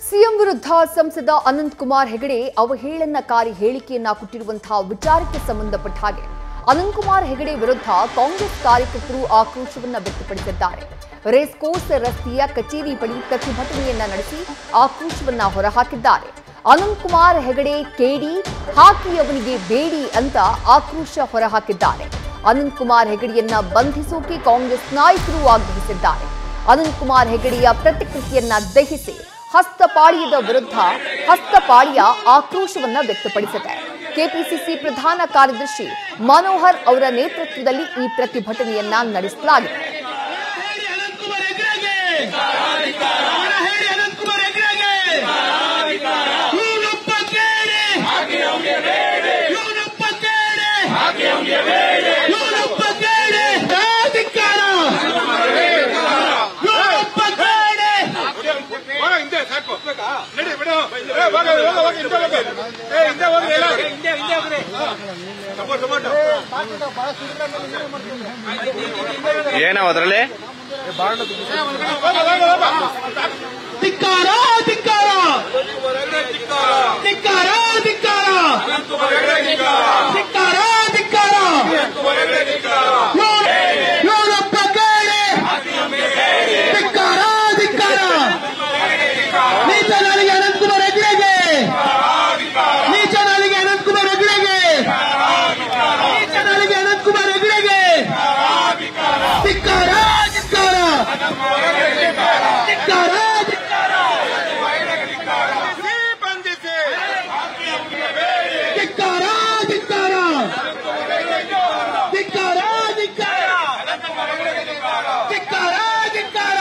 CM ವಿರುದ್ಧ ಸಂಸದ ಅನಂತ್ ಕುಮಾರ್ ಹೆಗಡೆ ಅವಹೇಳನಕಾರಿ ಹೇಳಿಕೆಯನ್ನ ಕೊಟ್ಟಿರುವಂತಹ ವಿಚಾರಕ್ಕೆ ಸಂಬಂಧಪಟ್ಟ ಹಾಗೆ ಅನಂತ್ ಕುಮಾರ್ ಹೆಗಡೆ ವಿರುದ್ಧ ಕಾಂಗ್ರೆಸ್ ಕಾರ್ಯಕರ್ತರು ಆಕ್ರೋಶವನ್ನ ವ್ಯಕ್ತಪಡಿಸಿದ್ದಾರೆ ರೇಸ್ ಕೋರ್ಸ್ ರಸ್ತೆಯ ಕಚೇರಿ ಬಳಿ ಪ್ರತಿಭಟನೆಯನ್ನ ನಡೆಸಿ ಆಕ್ರೋಶವನ್ನ ಹೊರಹಾಕಿದ್ದಾರೆ ಅನಂತ್ ಕುಮಾರ್ ಹೆಗಡೆ ಕೇಡಿ ಹಾಕಿ ಅವನಿಗೆ ಬೇಡಿ ಅಂತ ಆಕ್ರೋಶ ಹೊರಹಾಕಿದ್ದಾರೆ ಅನಂತ್ ಕುಮಾರ್ ಹೆಗಡೆಯನ್ನ ಬಂಧಿಸೋಕೆ ಕಾಂಗ್ರೆಸ್ ನಾಯಕರು ಆಗ್ರಹಿಸಿದ್ದಾರೆ ಅನಂತ್ ಕುಮಾರ್ ಹೆಗಡೆಯ ಪ್ರತಿಕೃತಿಯನ್ನ ದಹಿಸಿ ಹಸ್ತಪಾಳಿಯದ ವಿರುದ್ಧ ಹಸ್ತಪಾಳಿಯ ಆಕ್ರೋಶವನ್ನ ವ್ಯಕ್ತಪಡಿಸಿದೆ ಕೆಪಿಸಿಸಿ ಪ್ರಧಾನ ಕಾರ್ಯದರ್ಶಿ ಮನೋಹರ್ ಅವರ ನೇತೃತ್ವದಲ್ಲಿ ಈ ಪ್ರತಿಭಟನೆಯನ್ನ ನಡೆಸಲಾಗಿದೆ ಹೇಳಿ ಅನಂತಕುಮಾರ್ ಹೆಗ್ಡೆಗೆ ಹೇಳಿ ಅನಂತಕುಮಾರ್ ಹೆಗ್ಡೆಗೆ ಇವನೊಬ್ಬ ಕೇಳಿ ಇವನೊಬ್ಬ ಕೇಳಿ ಇವನೊಬ್ಬ ಕೇಳಿ ಧಿಕ್ಕಾರ ಇವನೊಬ್ಬ ಕೇಳಿ ಹೋಗ ಹಿಂದೆ ಸಾಕು ನಡಿ ಬಿಡು ಏ, ಹೋಗ ಹೋಗ ಹೋಗ ಹಿಂದೆ ಹೋಗು ಏ ಹಿಂದೆ ಹೋಗಿ ಎಲ್ಲ ಹಿಂದೆ ಹಿಂದೆ ಹೋಗ್ರಿ ಸಪೋರ್ಟ್ ಸಪೋರ್ಟ್ ಏನವ ಅದ್ರಲ್ಲಿ ಹೋಗ ಹೋಗ ಹೋಗ ಧಿಕ್ಕಾರ ಧಿಕ್ಕಾರ ಧಿಕ್ಕಾರ ಧಿಕ್ಕಾರ ಧಿಕ್ಕಾರ ಧಿಕ್ಕಾರ ಇವನೊಬ್ಬ ಕೇಳಿ ಧಿಕ್ಕಾರ ಧಿಕ್ಕಾರ ನೀಚನಾಳಿಗೆ ಅನಂತಕುಮಾರ್ ಹೆಗ್ಡೆಗೆ ನೀಚನಾಳಿಗೆ ಅನಂತಕುಮಾರ್ ಹೆಗ್ಡೆಗೆ ನೀಚನಾಳಿಗೆ ಅನಂತಕುಮಾರ್ ಹೆಗ್ಡೆಗೆ ಧಿಕ್ಕಾರ ಧಿಕ್ಕಾರ ಧಿಕ್ಕಾರ ಧಿಕ್ಕಾರ ಬಂಧಿಸಿ ಧಿಕ್ಕಾರ ಧಿಕ್ಕಾರ ಧಿಕ್ಕಾರ ಧಿಕ್ಕಾರ ಧಿಕ್ಕಾರ ಧಿಕ್ಕಾರ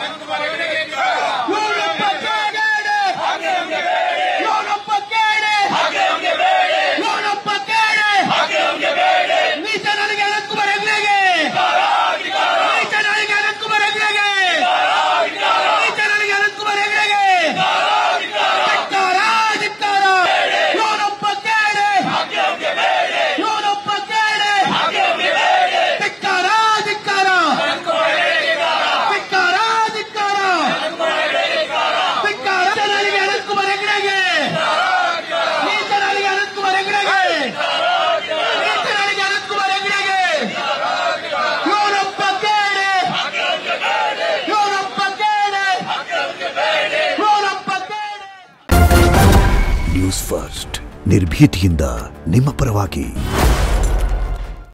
ಇವನೊಬ್ಬ ಕೇಡೆ ಇವನೊಬ್ಬ ಕೇಡೆ ಇವನೊಬ್ಬ ಕೇಡೆ ನೀಚನಾಳಿಗೆ ಅನಂತಕುಮಾರ್ ಹೆಗ್ಡೆಗೆ ನೀಚನಾಳಿಗೆ ಅನಂತಕುಮಾರ್ ಹೆಗ್ಡೆಗೆ ನೀಚನಾಳಿಗೆ ಅನಂತಕುಮಾರ್ ಹೆಗ್ಡೆಗೆ ಧಿಕ್ಕಾರ ಧಿಕ್ಕಾರ ಇವನೊಬ್ಬ ಕೇಡೆ ಇವನೊಬ್ಬ ಕೇಡೆ ಧಿಕ್ಕಾರ ಧಿಕ್ಕಾರ ಧಿಕ್ಕಾರ ಧಿಕ್ಕಾರ ಧಿಕ್ಕಾರ ನೀಚನಾಳಿಗೆ ಅನಂತಕುಮಾರ್ ಹೆಗ್ಡೆಗೆ ನೀಚನಾಳಿಗೆ ಅನಂತಕುಮಾರ್ ಹೆಗ್ಡೆಗೆ ನೀಚನಾಳಿಗೆ ಅನಂತಕುಮಾರ್ ಹೆಗ್ಡೆಗೆ ಇವನೊಬ್ಬ ಕೇಡೆ ಇವನೊಬ್ಬ ಕೇಡೆ ಇವನೊಬ್ಬ ಕೇಡೆ ನ್ಯೂಸ್ ಫಸ್ಟ್ ನಿರ್ಭೀತಿಯಿಂದ ನಿಮ್ಮ ಪರವಾಗಿ